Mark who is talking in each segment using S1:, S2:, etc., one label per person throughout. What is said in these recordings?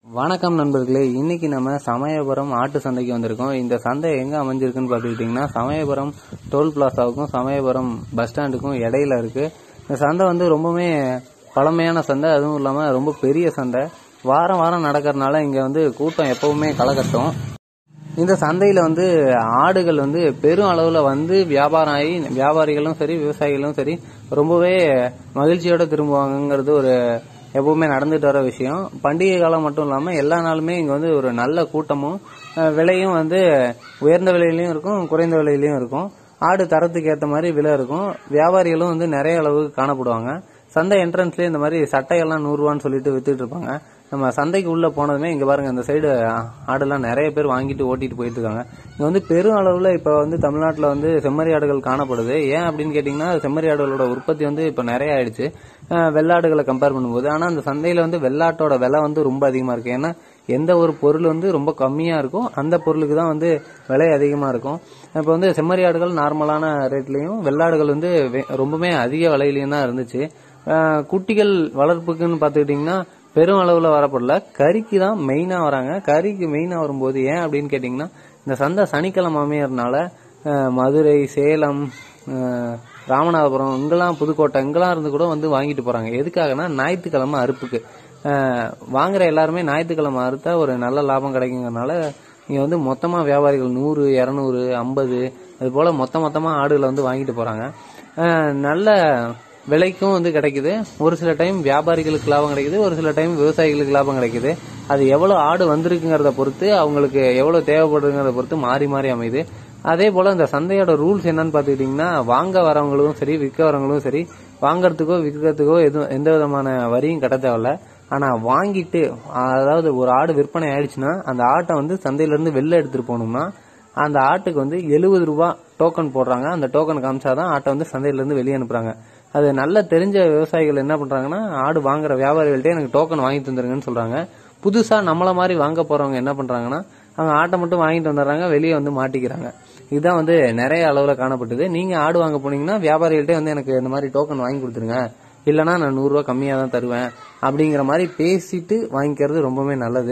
S1: வணக்கம் நண்பர்களே இன்னைக்கு நம்ம சமயபுரம் ஆட்டு சந்தைக்கு வந்திருக்கோம் இந்த சந்தை எங்க அமைஞ்சிருக்குன்னு பார்த்துக்கிட்டிங்கன்னா சமயபுரம் டோல் பிளாசாவுக்கும் சமயபுரம் பஸ் ஸ்டாண்டுக்கும் இடையில இருக்கு இந்த சந்தை வந்து ரொம்பவுமே பழமையான சந்தை அதுவும் இல்லாம ரொம்ப பெரிய சந்தை வாரம் வாரம் நடக்கறதுனால இங்க வந்து கூட்டம் எப்பவுமே கலக்கட்டும் இந்த சந்தையில வந்து ஆடுகள் வந்து பெரும் அளவுல வந்து வியாபாரம் ஆகி வியாபாரிகளும் சரி விவசாயிகளும் சரி ரொம்பவே மகிழ்ச்சியோட திரும்புவாங்கங்கிறது ஒரு எப்பவுமே நடந்துட்டு வர விஷயம் பண்டிகை காலம் மட்டும் இல்லாம எல்லா நாளுமே இங்க வந்து ஒரு நல்ல கூட்டமும் அஹ், விலையும் வந்து உயர்ந்த விலையிலயும் இருக்கும் குறைந்த விலையிலயும் இருக்கும் ஆடு தரத்துக்கு ஏத்த மாதிரி விலை இருக்கும் வியாபாரிகளும் வந்து நிறைய அளவுக்கு காணப்படுவாங்க சந்தை என்ட்ரன்ஸ்லயே இந்த மாதிரி சட்டையெல்லாம் நூறு ரூபான்னு சொல்லிட்டு வித்துட்டு இருப்பாங்க நம்ம சந்தைக்கு உள்ள போனதுமே இங்க பாருங்க இந்த சைடு ஆடுலாம் நிறைய பேர் வாங்கிட்டு ஓட்டிட்டு போயிட்டு இருக்காங்க இங்க வந்து பெரும் அளவுல இப்ப வந்து தமிழ்நாட்டுல வந்து செம்மறி ஆடுகள் காணப்படுது ஏன் அப்படின்னு கேட்டீங்கன்னா செம்மறி ஆடுகளோட உற்பத்தி வந்து இப்ப நிறைய ஆயிடுச்சு அஹ் வெள்ளாடுகளை கம்பேர் பண்ணும்போது ஆனா அந்த சந்தையில வந்து வெள்ளாட்டோட விலை வந்து ரொம்ப அதிகமா இருக்கு ஏன்னா எந்த ஒரு பொருள் வந்து ரொம்ப கம்மியா இருக்கும் அந்த பொருளுக்கு தான் வந்து விலை அதிகமா இருக்கும் இப்போ வந்து செம்மறி ஆடுகள் நார்மலான ரேட்லயும் வெள்ளாடுகள் வந்து வெ- ரொம்பவுமே அதிக விலையிலயும் தான் இருந்துச்சு அஹ் குட்டிகள் வளர்ப்புக்குன்னு பார்த்துக்கிட்டிங்கன்னா பெரும் அளவுல வரப்படல கறிக்கு தான் மெயினா வராங்க கறிக்கு மெயினா வரும்போது ஏன் அப்படின்னு கேட்டிங்கன்னா இந்த சந்தை சனிக்கிழமை அமையறதுனால அஹ், மதுரை சேலம் அஹ், ராமநாதபுரம் இங்கெல்லாம் புதுக்கோட்டை இங்கெல்லாம் இருந்து கூட வந்து வாங்கிட்டு போறாங்க எதுக்காகனா ஞாயிற்றுக்கிழமை அறுப்புக்கு அஹ், வாங்குற எல்லாருமே ஞாயிற்றுக்கிழமை அறுத்தா ஒரு நல்ல லாபம் கிடைக்குங்கிறதுனால இங்க வந்து மொத்தமா வியாபாரிகள் நூறு இரநூறு ஐம்பது அது போல மொத்த மொத்தமா ஆடுகளை வந்து வாங்கிட்டு போறாங்க அஹ், நல்ல விலைக்கும் வந்து கிடைக்குது ஒரு சில டைம் வியாபாரிகளுக்கு லாபம் கிடைக்குது ஒரு சில டைம் விவசாயிகளுக்கு லாபம் கிடைக்குது அது எவ்வளவு ஆடு வந்திருக்குங்கிறத பொறுத்து அவங்களுக்கு எவ்வளவு தேவைப்படுங்கிறத பொறுத்து மாறி மாறி அமையுது அதே போல இந்த சந்தையோட ரூல்ஸ் என்னன்னு பாத்துக்கிட்டீங்கன்னா வாங்க வரவங்களும் சரி விற்க வரவங்களும் சரி வாங்கறதுக்கோ விற்கிறதுக்கோ எதுவும் எந்த விதமான வரியும் கட்ட தேவையில்ல ஆனா வாங்கிட்டு அதாவது ஒரு ஆடு விற்பனை ஆயிடுச்சுன்னா அந்த ஆட்டை வந்து சந்தையில இருந்து வெளில எடுத்துட்டு போகணும்னா அந்த ஆட்டுக்கு வந்து எழுபது ரூபாய் டோக்கன் போடுறாங்க அந்த டோக்கன் காமிச்சாதான் ஆட்டை வந்து சந்தையில இருந்து வெளியே அனுப்புறாங்க அது நல்ல தெரிஞ்ச விவசாயிகள் என்ன பண்றாங்கன்னா ஆடு வாங்குற வியாபாரிகள்ட்ட எனக்கு டோக்கன் வாங்கி தந்துருங்கன்னு சொல்றாங்க புதுசா நம்மள மாதிரி வாங்க போறவங்க என்ன பண்றாங்கன்னா அவங்க ஆட்டை மட்டும் வாங்கிட்டு வந்துடுறாங்க வெளியே வந்து மாட்டிக்கிறாங்க இதுதான் வந்து நிறைய அளவுல காணப்பட்டது நீங்க ஆடு வாங்க போனீங்கன்னா வியாபாரிகள்ட்ட வந்து எனக்கு இந்த மாதிரி டோக்கன் வாங்கி கொடுத்துருங்க இல்லைன்னா நான் நூறு ரூபாய் கம்மியா தான் தருவேன் அப்படிங்கிற மாதிரி பேசிட்டு வாங்கிக்கிறது ரொம்பவே நல்லது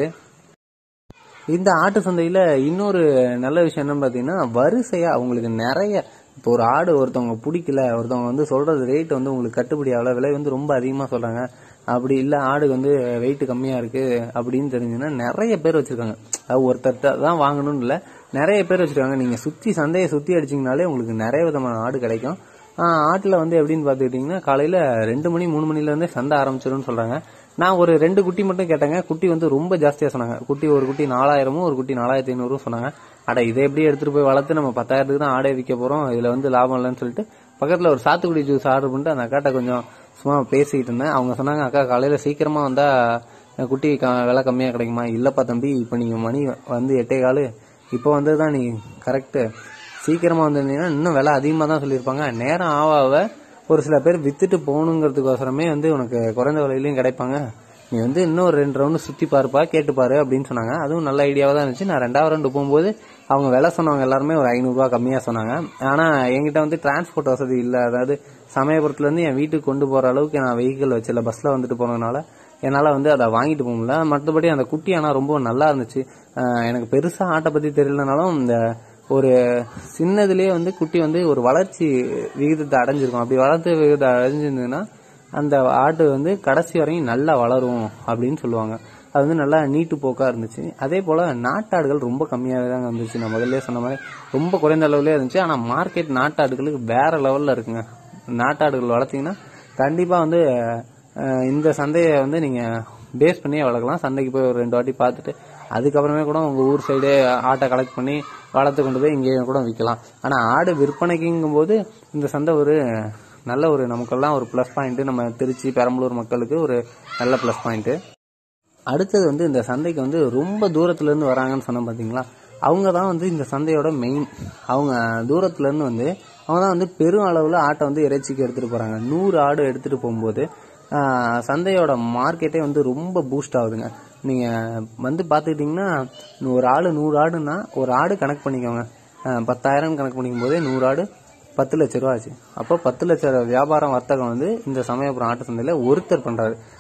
S1: இந்த ஆட்டு சந்தையில இன்னொரு நல்ல விஷயம் என்னன்னு பாத்தீங்கன்னா வரிசையா உங்களுக்கு நிறைய இப்போ ஒரு ஆடு ஒருத்தவங்க பிடிக்கல ஒருத்தவங்க வந்து சொல்றது ரேட் வந்து உங்களுக்கு கட்டுப்படி ஆகல விலை வந்து ரொம்ப அதிகமா சொல்றாங்க அப்படி இல்ல ஆடு வந்து வெயிட் கம்மியா இருக்கு அப்படின்னு தெரிஞ்சுன்னா நிறைய பேர் வச்சிருக்காங்க அது ஒருத்தர்ட்ட தான் வாங்கணும்னு இல்ல நிறைய பேர் வச்சிருக்காங்க நீங்க சுத்தி சந்தையை சுத்தி அடிச்சீங்கனாலே உங்களுக்கு நிறைய விதமான ஆடு கிடைக்கும் ஆஹ் ஆட்டுல வந்து எப்படின்னு பாத்துக்கிட்டீங்கன்னா காலையில ரெண்டு மணி மூணு மணில இருந்தே சந்தை ஆரம்பிச்சிரும்னு சொல்றாங்க நான் ஒரு ரெண்டு குட்டி மட்டும் கேட்டேங்க குட்டி வந்து ரொம்ப ஜாஸ்தியா சொன்னாங்க குட்டி ஒரு குட்டி நாலாயிரமும் ஒரு குட்டி நாலாயிரத்தி ஐநூறும் சொன்னாங்க அட இதை எப்படி எடுத்துட்டு போய் வளர்த்து நம்ம பத்தாயிரத்துக்கு தான் ஆடே விற்க போறோம் இதுல வந்து லாபம் இல்லைன்னு சொல்லிட்டு பக்கத்துல ஒரு சாத்துக்குடி ஜூஸ் ஆர்டர் பண்ணிட்டு அந்த அக்காட்ட கொஞ்சம் சும்மா பேசிக்கிட்டு இருந்தேன் அவங்க சொன்னாங்க அக்கா காலையில சீக்கிரமா வந்தா அஹ், குட்டி க- விலை கம்மியா கிடைக்குமா இல்லப்பா தம்பி இப்ப நீங்க மணி வந்து எட்டே காலு இப்போ வந்ததுதான் நீ கரெக்ட் சீக்கிரமா வந்திருந்தீங்கன்னா இன்னும் விலை அதிகமா தான் சொல்லியிருப்பாங்க நேரம் ஆவ ஆவ ஒரு சில பேர் வித்துட்டு போகணுங்கிறதுக்கோசரமே வந்து உனக்கு குறைந்த விலையிலயும் கிடைப்பாங்க நீ வந்து இன்னும் ஒரு ரெண்டு ரவுண்டு சுத்தி பாருப்பா கேட்டு பாரு அப்படின்னு சொன்னாங்க அதுவும் நல்ல ஐடியாவா தான் இருந்துச்சு நான் ரெண்டாவது ரவுண்டு போகும்போது அவங்க விலை சொன்னவங்க எல்லாருமே ஒரு ஐநூறுரூவா கம்மியா சொன்னாங்க ஆனா என்கிட்ட வந்து டிரான்ஸ்போர்ட் வசதி இல்லை அதாவது சமயபுரத்துல இருந்து என் வீட்டுக்கு கொண்டு போற அளவுக்கு நான் வெஹிக்கிள் வச்சில்ல பஸ்ல வந்துட்டு போனதுனால என்னால வந்து அதை வாங்கிட்டு போக முடியல மற்றபடி அந்த குட்டி ஆனா ரொம்ப நல்லா இருந்துச்சு அஹ் எனக்கு பெருசா ஆட்டை பத்தி தெரியலனாலும் இந்த ஒரு சின்னதுலயே வந்து குட்டி வந்து ஒரு வளர்ச்சி விகிதத்தை அடைஞ்சிருக்கும் அப்படி வளர்ச்சி விகிதத்தை அடைஞ்சிருந்ததுன்னா அந்த ஆட்டு வந்து கடைசி வரையும் நல்லா வளரும் அப்படின்னு சொல்லுவாங்க அது வந்து நல்லா நீட்டு போக்கா இருந்துச்சு அதே போல நாட்டாடுகள் ரொம்ப கம்மியாவே தாங்க இருந்துச்சு நான் முதல்ல சொன்ன மாதிரி ரொம்ப குறைந்த அளவுலயே இருந்துச்சு ஆனா மார்க்கெட் நாட்டாடுகளுக்கு வேற லெவல்ல இருக்குங்க நாட்டாடுகள் வளர்த்தீங்கன்னா கண்டிப்பா வந்து அஹ், இந்த சந்தையை வந்து நீங்க பேஸ் பண்ணி வளர்க்கலாம் சந்தைக்கு போய் ஒரு ரெண்டு வாட்டி பார்த்துட்டு அதுக்கப்புறமே கூட உங்க ஊர் சைடே ஆட்டை கலெக்ட் பண்ணி வளர்த்து கொண்டு போய் இங்கேயும் கூட விற்கலாம் ஆனா ஆடு விற்பனைக்குங்கும் போது இந்த சந்தை ஒரு நல்ல ஒரு நமக்கெல்லாம் ஒரு ப்ளஸ் பாயிண்ட் நம்ம திருச்சி பெரம்பலூர் மக்களுக்கு ஒரு நல்ல ப்ளஸ் பாயிண்ட் அடுத்தது வந்து இந்த சந்தைக்கு வந்து ரொம்ப தூரத்துல இருந்து வராங்கன்னு சொன்னோம் பாத்தீங்களா அவங்க தான் வந்து இந்த சந்தையோட மெயின் அவங்க தூரத்துல இருந்து வந்து அவங்க தான் வந்து பெரும் அளவுல ஆட்டை வந்து இறைச்சிக்கு எடுத்துட்டு போறாங்க நூறு ஆடு எடுத்துட்டு போகும்போது ஆஹ், சந்தையோட மார்க்கெட்டே வந்து ரொம்ப பூஸ்ட் ஆகுதுங்க நீங்க வந்து பாத்துக்கிட்டீங்கன்னா ஒரு ஆடு நூறு ஆடுன்னா ஒரு ஆடு கணக்கு பண்ணிக்கோங்க ஆஹ், பத்தாயிரம் கணக்கு பண்ணிக்கும் போதே நூறு ஆடு பத்து லட்ச ரூபா ஆச்சு அப்போ பத்து லட்ச ரூபா வியாபாரம் வர்த்தகம் வந்து இந்த சமயபுரம் ஆட்டு சந்தையில ஒருத்தர் பண்றாரு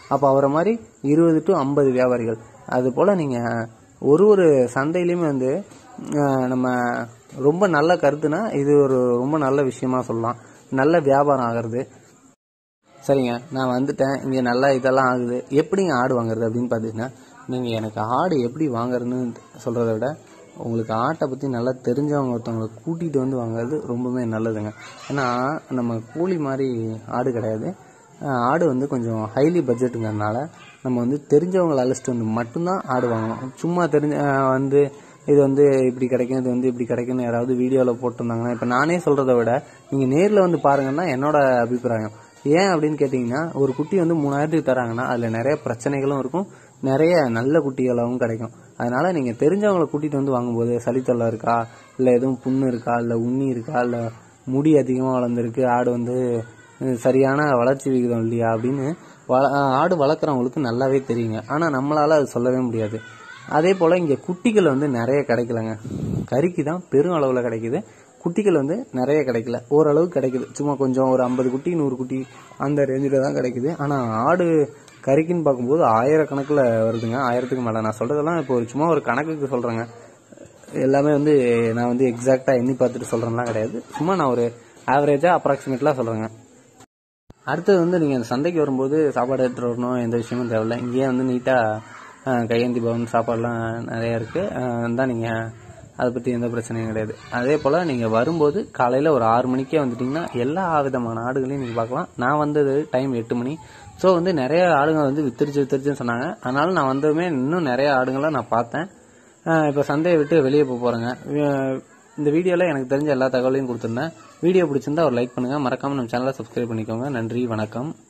S1: அப்போ அவரை மாதிரி இருபது டு ஐம்பது வியாபாரிகள் அது போல் நீங்கள் ஒரு ஒரு சந்தையிலையுமே வந்து அஹ், நம்ம ரொம்ப நல்ல கருத்துனா இது ஒரு ரொம்ப நல்ல விஷயமா சொல்லலாம் நல்ல வியாபாரம் ஆகிறது சரிங்க நான் வந்துட்டேன் இங்கே நல்லா இதெல்லாம் ஆகுது எப்படிங்க ஆடு வாங்குறது அப்படின்னு பார்த்தீங்கன்னா நீங்கள் எனக்கு ஆடு எப்படி வாங்குறதுன்னு சொல்கிறத விட உங்களுக்கு ஆட்டை பற்றி நல்லா தெரிஞ்சவங்க ஒருத்தவங்களை கூட்டிகிட்டு வந்து வாங்குறது ரொம்பவே நல்லதுங்க ஏன்னா நம்ம கூலி மாதிரி ஆடு கிடையாது அஹ் ஆடு வந்து கொஞ்சம் ஹைலி பட்ஜெட்டுங்கிறதுனால நம்ம வந்து தெரிஞ்சவங்களை அழைச்சிட்டு வந்து மட்டும்தான் ஆடு வாங்கணும் சும்மா தெரிஞ்ச அஹ் வந்து இது வந்து இப்படி கிடைக்கும் இது வந்து இப்படி கிடைக்கும்னு யாராவது வீடியோவில் போட்டிருந்தாங்கன்னா இப்போ நானே சொல்கிறத விட நீங்கள் நேரில் வந்து பாருங்கன்னா என்னோட அபிப்பிராயம் ஏன் அப்படின்னு கேட்டிங்கன்னா ஒரு குட்டி வந்து மூணாயிரத்துக்கு தராங்கன்னா அதில் நிறைய பிரச்சனைகளும் இருக்கும் நிறைய நல்ல குட்டிகளாகவும் கிடைக்கும் அதனால நீங்கள் தெரிஞ்சவங்களை கூட்டிகிட்டு வந்து வாங்கும்போது சளித்தொல்லை இருக்கா இல்லை எதுவும் புண்ணு இருக்கா இல்லை உண்ணி இருக்கா இல்லை முடி அதிகமாக வளர்ந்துருக்கு ஆடு வந்து அஹ், சரியான வளர்ச்சி விகிதம் இல்லையா அப்படின்னு வள ஆடு வளர்க்குறவங்களுக்கு நல்லாவே தெரியுங்க ஆனால் நம்மளால் அது சொல்லவே முடியாது அதே போல் இங்கே குட்டிகள் வந்து நிறைய கிடைக்கலங்க கறிக்கு தான் பெரும் அளவில் கிடைக்குது குட்டிகள் வந்து நிறைய கிடைக்கல ஓரளவு கிடைக்குது சும்மா கொஞ்சம் ஒரு ஐம்பது குட்டி நூறு குட்டி அந்த ரேஞ்சில் தான் கிடைக்குது ஆனால் ஆடு கறிக்குன்னு பார்க்கும்போது ஆயிரக்கணக்கில் வருதுங்க ஆயிரத்துக்கு மேலே நான் சொல்கிறதெல்லாம் இப்போ ஒரு சும்மா ஒரு கணக்குக்கு சொல்கிறேங்க எல்லாமே வந்து நான் வந்து எக்ஸாக்டாக எண்ணி பார்த்துட்டு சொல்கிறேன்லாம் கிடையாது சும்மா நான் ஒரு ஆவரேஜாக அப்ராக்சிமேட்லாம் சொல்கிறேங்க அடுத்தது வந்து நீங்கள் அந்த சந்தைக்கு வரும்போது சாப்பாடு எடுத்துகிட்டு வரணும் எந்த விஷயமும் தேவையில்ல இங்கேயே வந்து நீட்டாக கையேந்தி பவன் சாப்பாடுலாம் நிறைய இருக்குது தான் நீங்கள் அதை பற்றி எந்த பிரச்சனையும் கிடையாது அதே போல் நீங்கள் வரும்போது காலையில் ஒரு ஆறு மணிக்கே வந்துட்டிங்கன்னா எல்லா விதமான ஆடுகளையும் நீங்கள் பார்க்கலாம் நான் வந்தது டைம் எட்டு மணி ஸோ வந்து நிறைய ஆடுங்க வந்து வித்துருச்சு வித்துருச்சுன்னு சொன்னாங்க அதனால நான் வந்ததுமே இன்னும் நிறைய ஆடுங்களை நான் பார்த்தேன் இப்போ சந்தையை விட்டு வெளியே போக போகிறேங்க இந்த வீடியோவில் எனக்கு தெரிஞ்ச எல்லா தகவலையும் கொடுத்துருந்தேன் வீடியோ பிடிச்சிருந்தா ஒரு லைக் பண்ணுங்கள் மறக்காமல் நம்ம சேனலை சப்ஸ்கிரைப் பண்ணிக்கோங்க நன்றி வணக்கம்